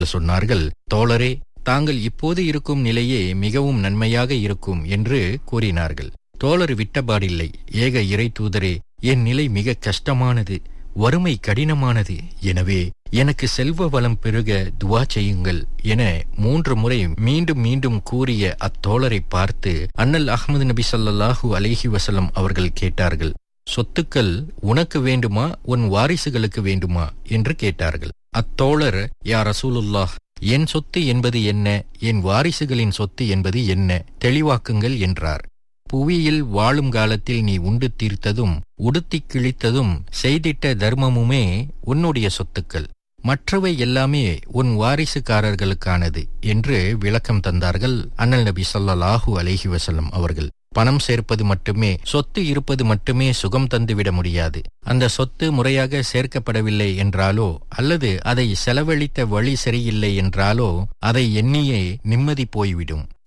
சொன்னார்கள் தோழரே தாங்கள் இப்போது இருக்கும் நிலையே மிகவும் நன்மையாக இருக்கும் என்று கூறினார்கள் தோழர் விட்டபாடில்லை ஏக இறை தூதரே என் நிலை மிக கஷ்டமானது வறுமை கடினமானது எனவே எனக்கு செல்வ வளம் பெருக துவா செய்யுங்கள் என மூன்று முறை மீண்டும் மீண்டும் கூறிய அத்தோழரை பார்த்து அண்ணல் அஹ்மது நபி ஸல்லல்லாஹு அலைஹி வஸல்லம் அவர்கள் கேட்டார்கள் சொத்துக்கள் உனக்கு வேண்டுமா உன் வாரிசுகளுக்கு வேண்டுமா என்று கேட்டார்கள் அத்தோழர் யா ரசூலுல்லாஹ் என் சொத்து என்பது என்ன என் வாரிசுகளின் சொத்து என்பது என்ன தெளிவாக்குங்கள் என்றார் புவியில் வாழும் காலத்தில் நீ உண்டு தீர்த்ததும் உடுத்திக் கிழித்ததும் செய்திட்ட தர்மமுமே உன்னுடைய சொத்துக்கள் மற்றவை எல்லாமே உன் வாரிசுக்காரர்களுக்கானது என்று விளக்கம் தந்தார்கள் அண்ணல் நபி ஸல்லல்லாஹு அலைஹி வஸல்லம் அவர்கள் பணம் சேர்ப்பது மட்டுமே சொத்து இருப்பது மட்டுமே சுகம் தந்துவிட முடியாது அந்த சொத்து முறையாக சேர்க்கப்படவில்லை என்றாலோ அல்லது அதை செலவழித்த வழி சரியில்லை என்றாலோ அதை எண்ணியே நிம்மதி போய்விடும்